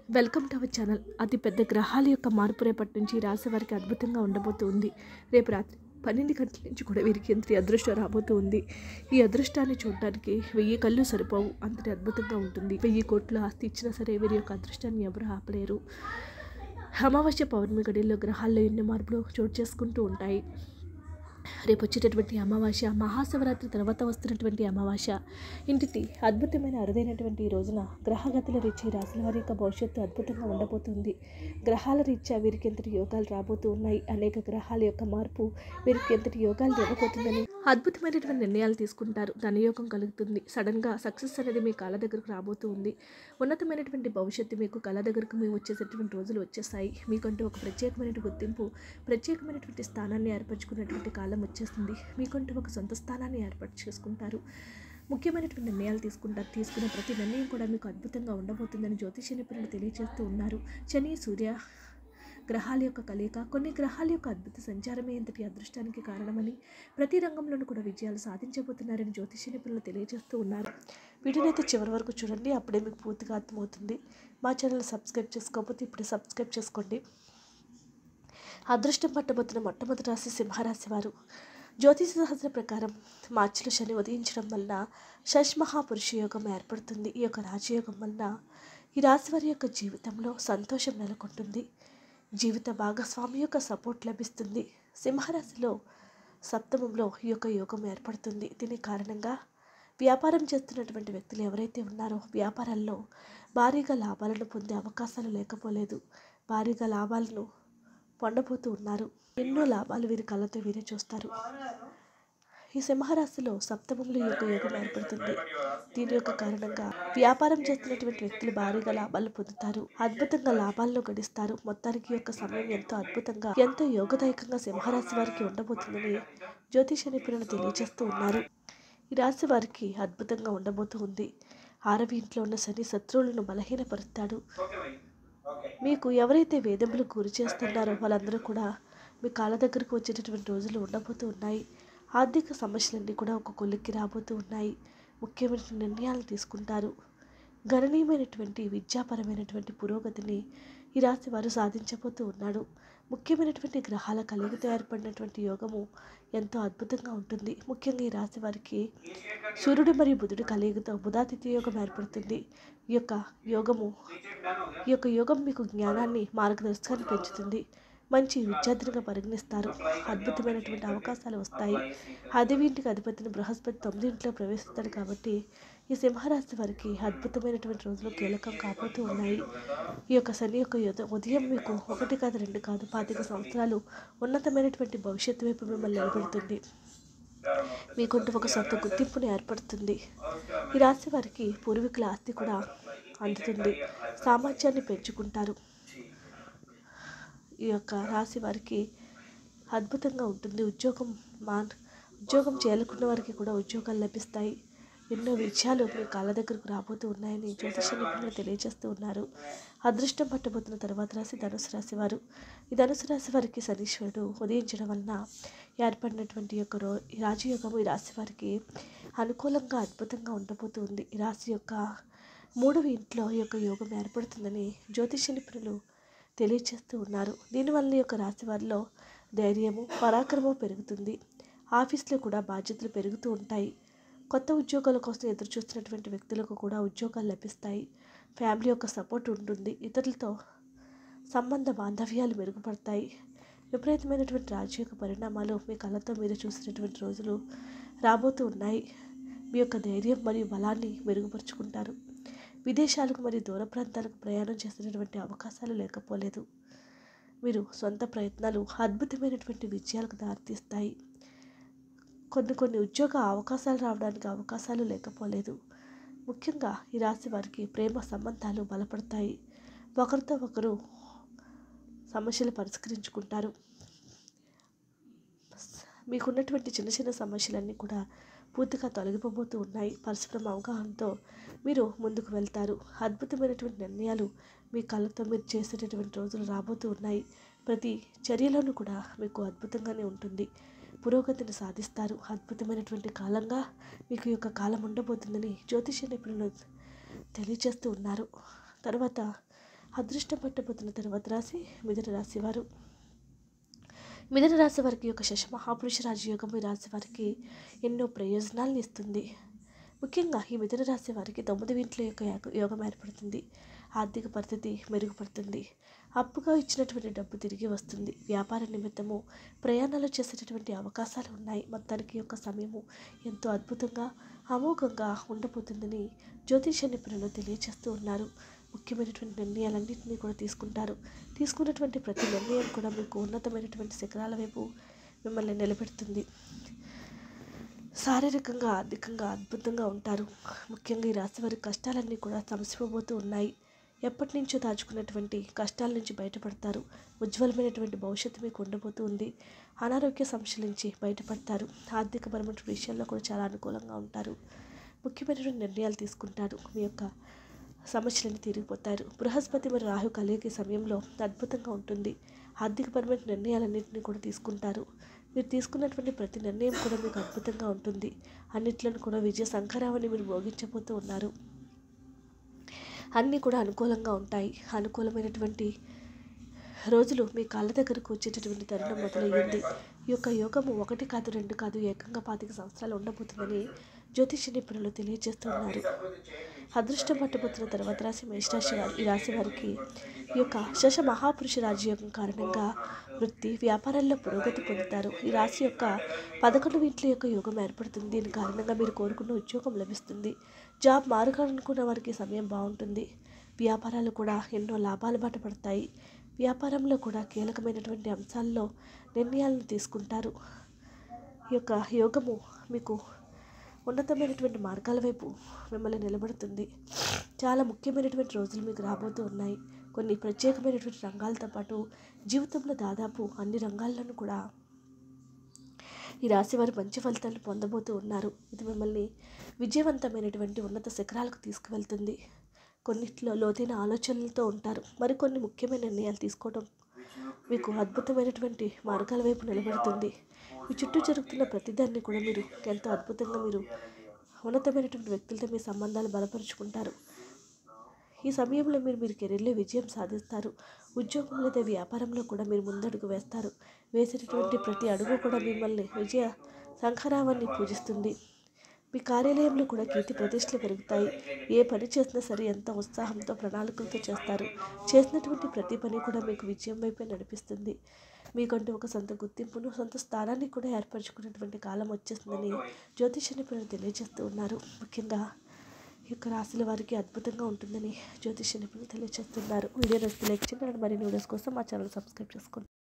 welcome to our channel అతి పెద్ద గ్రహాల యొక్క మార్పు రేపటి నుంచి ఈ రాశి వారికి అద్భుతంగా ఉండబోతుంది రేపు రాత్రి పన్నెండు గంటల నుంచి కూడా వీరికి ఎంతటి అదృష్టం రాబోతూ ఉంది ఈ అదృష్టాన్ని చూడడానికి వెయ్యి కళ్ళు సరిపోవు అంతటి అద్భుతంగా ఉంటుంది వెయ్యి కోట్ల ఆస్తి ఇచ్చినా సరే వీరి యొక్క అదృష్టాన్ని ఎవరు ఆపలేరు అమావాస్య పౌర్ణమి గడిలో గ్రహాల్లో ఎన్నో మార్పులు చోటు చేసుకుంటూ ఉంటాయి రేపు వచ్చేటటువంటి అమావాస్య మహాశివరాత్రి తర్వాత వస్తున్నటువంటి అమావాస్య ఇంటికి అద్భుతమైన అరుదైనటువంటి ఈ రోజున గ్రహగతుల రీత్యా ఈ రాశుల వారి యొక్క భవిష్యత్తు అద్భుతంగా ఉండబోతుంది గ్రహాల రీత్యా వీరికి ఎంతటి యోగాలు రాబోతూ ఉన్నాయి అనేక గ్రహాల యొక్క మార్పు వీరికి ఎంతటి యోగాలు ఇవ్వబోతుందని అద్భుతమైనటువంటి నిర్ణయాలు తీసుకుంటారు ధనయోగం కలుగుతుంది సడన్గా సక్సెస్ అనేది మీ కాళ్ళ దగ్గరకు రాబోతూ ఉంది ఉన్నతమైనటువంటి భవిష్యత్తు మీకు కళ దగ్గరకు మేము వచ్చేసేటువంటి రోజులు వచ్చేసాయి మీకంటూ ఒక ప్రత్యేకమైన గుర్తింపు ప్రత్యేకమైనటువంటి స్థానాన్ని ఏర్పరచుకున్నటువంటి కాలం వచ్చేస్తుంది మీకంటూ ఒక సొంత స్థానాన్ని ఏర్పాటు చేసుకుంటారు ముఖ్యమైనటువంటి నిర్ణయాలు తీసుకుంటారు తీసుకున్న ప్రతి నిర్ణయం కూడా మీకు అద్భుతంగా ఉండబోతుందని జ్యోతిష నిపుణులు తెలియజేస్తూ ఉన్నారు శని సూర్య గ్రహాల యొక్క కలయిక కొన్ని గ్రహాల యొక్క అద్భుత సంచారమే ఇంతటి అదృష్టానికి కారణమని ప్రతి రంగంలోనూ కూడా విజయాలు సాధించబోతున్నారని జ్యోతిష నిపుణులు తెలియజేస్తూ ఉన్నారు వీడియోనైతే చివరి వరకు చూడండి అప్పుడే మీకు పూర్తిగా అర్థమవుతుంది మా ఛానల్ సబ్స్క్రైబ్ చేసుకోకపోతే ఇప్పుడే సబ్స్క్రైబ్ చేసుకోండి అదృష్టం పట్టబోతున్న మొట్టమొదటి రాశి సింహరాశి వారు జ్యోతిష సహస్ర ప్రకారం మార్చిలో శని ఉదయించడం వలన షష్మహాపురుష యోగం ఏర్పడుతుంది ఈ యొక్క రాజయోగం వలన ఈ రాశి వారి యొక్క జీవితంలో సంతోషం నెలకొంటుంది జీవిత భాగస్వామి యొక్క సపోర్ట్ లభిస్తుంది సింహరాశిలో సప్తమంలో ఈ యొక్క యోగం ఏర్పడుతుంది దీని కారణంగా వ్యాపారం చేస్తున్నటువంటి వ్యక్తులు ఎవరైతే ఉన్నారో వ్యాపారాల్లో భారీగా లాభాలను పొందే అవకాశాలు లేకపోలేదు భారీగా లాభాలను పొందబోతూ ఉన్నారు ఎన్నో లాభాలు వీరి కళ్ళతో వీరే చూస్తారు ఈ సింహరాశిలో సప్తమంలో ఈ యొక్క యోగం ఏర్పడుతుంది దీని యొక్క కారణంగా వ్యాపారం చేస్తున్నటువంటి వ్యక్తులు భారీగా లాభాలు పొందుతారు అద్భుతంగా లాభాలను గడిస్తారు మొత్తానికి ఈ యొక్క సమయం ఎంతో అద్భుతంగా ఎంతో యోగదాయకంగా సింహరాశి వారికి ఉండబోతుందని జ్యోతిష నిపుణులు తెలియజేస్తూ ఉన్నారు ఈ రాశి వారికి అద్భుతంగా ఉండబోతూ ఉంది ఆరవి ఇంట్లో ఉన్న శని శత్రువులను బలహీనపరుస్తాడు మీకు ఎవరైతే వేధింపులు గురి చేస్తున్నారో వాళ్ళందరూ కూడా మీ కాళ్ళ దగ్గరకు వచ్చేటటువంటి రోజులు ఉండబోతూ ఉన్నాయి ఆర్థిక సమస్యలన్నీ కూడా ఒక కొలిక్కి రాబోతూ ఉన్నాయి ముఖ్యమైన నిర్ణయాలు తీసుకుంటారు గణనీయమైనటువంటి విద్యాపరమైనటువంటి పురోగతిని ఈ రాశి వారు సాధించబోతూ ఉన్నాడు ముఖ్యమైనటువంటి గ్రహాల కలిగితో ఏర్పడినటువంటి యోగము ఎంతో అద్భుతంగా ఉంటుంది ముఖ్యంగా ఈ రాశి వారికి సూర్యుడు మరియు బుధుడి కలిగితో బుధాతిథి యోగం ఏర్పడుతుంది ఈ యొక్క యోగము ఈ యొక్క యోగం మీకు జ్ఞానాన్ని మార్గదర్శకాన్ని పెంచుతుంది మంచి విద్యార్థినిగా పరిగణిస్తారు అద్భుతమైనటువంటి అవకాశాలు వస్తాయి అదే ఇంటికి అధిపతిని బృహస్పతి తొమ్మిది ఇంట్లో ప్రవేశిస్తాడు కాబట్టి ఈ సింహరాశి వారికి అద్భుతమైనటువంటి రోజులు కీలకం కాబోతూ ఉన్నాయి ఈ యొక్క శని యొక్క యుధ- ఉదయం మీకు ఒకటి కాదు రెండు కాదు పాతిక సంవత్సరాలు ఉన్నతమైనటువంటి భవిష్యత్తు వైపు మిమ్మల్ని నిలబెడుతుంది మీకుంటూ ఒక సొంత గుర్తింపుని ఏర్పడుతుంది ఈ రాశి వారికి పూర్వీకుల ఆస్తి కూడా అందుతుంది సామర్థ్యాన్ని పెంచుకుంటారు ఈ యొక్క రాశి వారికి అద్భుతంగా ఉంటుంది ఉద్యోగం మా ఉద్యోగం చేయాలనుకున్న వారికి కూడా ఉద్యోగాలు లభిస్తాయి ఎన్నో విజయాలు మీ కాళ్ళ దగ్గరకు రాబోతూ ఉన్నాయని జ్యోతిష నిపుణులు తెలియజేస్తూ ఉన్నారు అదృష్టం పట్టబోతున్న తర్వాత రాశి ధనుసు రాశి వారు ఈ ధనుసు రాశి వారికి శనీశ్వరుడు ఉదయించడం వలన ఏర్పడినటువంటి యొక్క రో ఈ రాజయోగము ఈ రాశి వారికి అనుకూలంగా అద్భుతంగా ఉండబోతుంది ఈ రాశి యొక్క మూడవ ఇంట్లో ఈ యొక్క యోగం ఏర్పడుతుందని జ్యోతిష నిపుణులు తెలియచేస్తూ ఉన్నారు దీనివల్ల ఈ యొక్క రాశి వారిలో ధైర్యము పరాక్రమం పెరుగుతుంది ఆఫీస్లో కూడా బాధ్యతలు పెరుగుతూ ఉంటాయి కొత్త ఉద్యోగాల కోసం ఎదురు చూస్తున్నటువంటి వ్యక్తులకు కూడా ఉద్యోగాలు లభిస్తాయి ఫ్యామిలీ యొక్క సపోర్ట్ ఉంటుంది ఇతరులతో సంబంధ బాంధవ్యాలు మెరుగుపడతాయి విపరీతమైనటువంటి రాజకీయ పరిణామాలు మీ కళ్ళతో మీరు చూసినటువంటి రోజులు రాబోతూ ఉన్నాయి మీ యొక్క ధైర్యం మరియు బలాన్ని మెరుగుపరుచుకుంటారు విదేశాలకు మరియు దూర ప్రాంతాలకు ప్రయాణం చేసినటువంటి అవకాశాలు లేకపోలేదు మీరు సొంత ప్రయత్నాలు అద్భుతమైనటువంటి విజయాలకు దారితీస్తాయి కొన్ని కొన్ని ఉద్యోగ అవకాశాలు రావడానికి అవకాశాలు లేకపోలేదు ముఖ్యంగా ఈ రాశి వారికి ప్రేమ సంబంధాలు బలపడతాయి ఒకరితో ఒకరు సమస్యలు పరిష్కరించుకుంటారు మీకున్నటువంటి చిన్న చిన్న సమస్యలన్నీ కూడా పూర్తిగా తొలగిపోబోతూ ఉన్నాయి పరస్పరం అవగాహనతో మీరు ముందుకు వెళ్తారు అద్భుతమైనటువంటి నిర్ణయాలు మీ కళ్ళతో మీరు చేసేటటువంటి రోజులు రాబోతూ ఉన్నాయి ప్రతి చర్యలోనూ కూడా మీకు అద్భుతంగానే ఉంటుంది పురోగతిని సాధిస్తారు అద్భుతమైనటువంటి కాలంగా మీకు ఈ యొక్క కాలం ఉండబోతుందని జ్యోతిష నిపుణులు తెలియజేస్తూ ఉన్నారు తర్వాత అదృష్టం పట్టబోతున్న తర్వాత రాశి మిథున రాశి వారు మిథున రాశి వారికి యొక్క శశ మహాపురుష రాజయోగం ఈ రాశి వారికి ఎన్నో ప్రయోజనాలను ఇస్తుంది ముఖ్యంగా ఈ మిథున రాశి వారికి తొమ్మిది ఇంట్లో యొక్క యోగ- యోగం ఏర్పడుతుంది ఆర్థిక పరిస్థితి మెరుగుపడుతుంది అప్పుగా ఇచ్చినటువంటి డబ్బు తిరిగి వస్తుంది వ్యాపార నిమిత్తము ప్రయాణాలు చేసేటటువంటి అవకాశాలు ఉన్నాయి మొత్తానికి యొక్క సమయము ఎంతో అద్భుతంగా అమోఘంగా ఉండబోతుందని జ్యోతిష నిపుణులు తెలియజేస్తూ ఉన్నారు ముఖ్యమైనటువంటి నిర్ణయాలన్నింటినీ కూడా తీసుకుంటారు తీసుకున్నటువంటి ప్రతి నిర్ణయం కూడా మీకు ఉన్నతమైనటువంటి శిఖరాల వైపు మిమ్మల్ని నిలబెడుతుంది శారీరకంగా ఆర్థికంగా అద్భుతంగా ఉంటారు ముఖ్యంగా ఈ రాశి వారి కష్టాలన్నీ కూడా సమసిపోబోతూ ఉన్నాయి ఎప్పటి నుంచో దాచుకున్నటువంటి కష్టాల నుంచి బయటపడతారు ఉజ్వలమైనటువంటి భవిష్యత్తు మీకు ఉండబోతూ ఉంది అనారోగ్య సమస్యల నుంచి బయటపడతారు ఆర్థికపరమైన విషయాల్లో కూడా చాలా అనుకూలంగా ఉంటారు ముఖ్యమైనటువంటి నిర్ణయాలు తీసుకుంటారు మీ యొక్క సమస్యలను తీరిపోతారు బృహస్పతి మరియు రాహు కలిగే సమయంలో అద్భుతంగా ఉంటుంది ఆర్థికపరమైన నిర్ణయాలన్నింటినీ కూడా తీసుకుంటారు మీరు తీసుకున్నటువంటి ప్రతి నిర్ణయం కూడా మీకు అద్భుతంగా ఉంటుంది అన్నిట్లను కూడా విజయ సంకరావని మీరు భోగించబోతూ ఉన్నారు అన్నీ కూడా అనుకూలంగా ఉంటాయి అనుకూలమైనటువంటి రోజులు మీ కాళ్ళ దగ్గరకు వచ్చేటటువంటి తరుణం మొదలయ్యింది ఈ యొక్క యోగము ఒకటి కాదు రెండు కాదు ఏకంగా పాతిక సంవత్సరాలు ఉండబోతుందని జ్యోతిష నిపుణులు తెలియజేస్తున్నారు అదృష్టం పట్టబోతున్న తర్వాత రాశి మేషరాశి వారి ఈ రాశి వారికి ఈ యొక్క శశ మహాపురుష రాజయోగం కారణంగా వృత్తి వ్యాపారాల్లో పురోగతి పొందుతారు ఈ రాశి యొక్క పదకొండు ఇంట్ల యొక్క యోగం ఏర్పడుతుంది దీని కారణంగా మీరు కోరుకున్న ఉద్యోగం లభిస్తుంది జాబ్ మారుకాలనుకున్న వారికి సమయం బాగుంటుంది వ్యాపారాలు కూడా ఎన్నో లాభాలు బాట పడతాయి వ్యాపారంలో కూడా కీలకమైనటువంటి అంశాల్లో నిర్ణయాలను తీసుకుంటారు ఈ యొక్క యోగము మీకు ఉన్నతమైనటువంటి మార్గాల వైపు మిమ్మల్ని నిలబడుతుంది చాలా ముఖ్యమైనటువంటి రోజులు మీకు రాబోతూ ఉన్నాయి కొన్ని ప్రత్యేకమైనటువంటి రంగాలతో పాటు జీవితంలో దాదాపు అన్ని రంగాల్లోనూ కూడా ఈ రాశి వారు మంచి ఫలితాలు పొందబోతూ ఉన్నారు ఇది మిమ్మల్ని విజయవంతమైనటువంటి ఉన్నత శిఖరాలకు తీసుకువెళ్తుంది కొన్నిట్లో లోతైన ఆలోచనలతో ఉంటారు మరికొన్ని ముఖ్యమైన నిర్ణయాలు తీసుకోవడం మీకు అద్భుతమైనటువంటి మార్గాల వైపు నిలబడుతుంది మీ చుట్టూ జరుగుతున్న ప్రతిదాన్ని కూడా మీరు ఎంతో అద్భుతంగా మీరు ఉన్నతమైనటువంటి వ్యక్తులతో మీ సంబంధాలు బలపరుచుకుంటారు ఈ సమయంలో మీరు మీరు కెరీర్లో విజయం సాధిస్తారు ఉద్యోగం లేదా వ్యాపారంలో కూడా మీరు ముందడుగు వేస్తారు వేసేటటువంటి ప్రతి అడుగు కూడా మిమ్మల్ని విజయ శంఖరావాన్ని పూజిస్తుంది మీ కార్యాలయంలో కూడా కీర్తి ప్రతిష్టలు పెరుగుతాయి ఏ పని చేసినా సరే ఎంత ఉత్సాహంతో ప్రణాళికలతో చేస్తారు చేసినటువంటి ప్రతి పని కూడా మీకు విజయం వైపే నడిపిస్తుంది మీకంటూ ఒక సొంత గుర్తింపును సొంత స్థానాన్ని కూడా ఏర్పరచుకునేటువంటి కాలం వచ్చేస్తుందని జ్యోతిష నిపుణులు తెలియజేస్తూ ఉన్నారు ముఖ్యంగా ఈ యొక్క రాశుల వారికి అద్భుతంగా ఉంటుందని జ్యోతిష నిపుణులు తెలియజేస్తున్నారు వీడియో నచ్చితే లైక్ చేయండి మరిన్ని వీడియోస్ కోసం మా ఛానల్ సబ్స్క్రైబ్ చేసుకోండి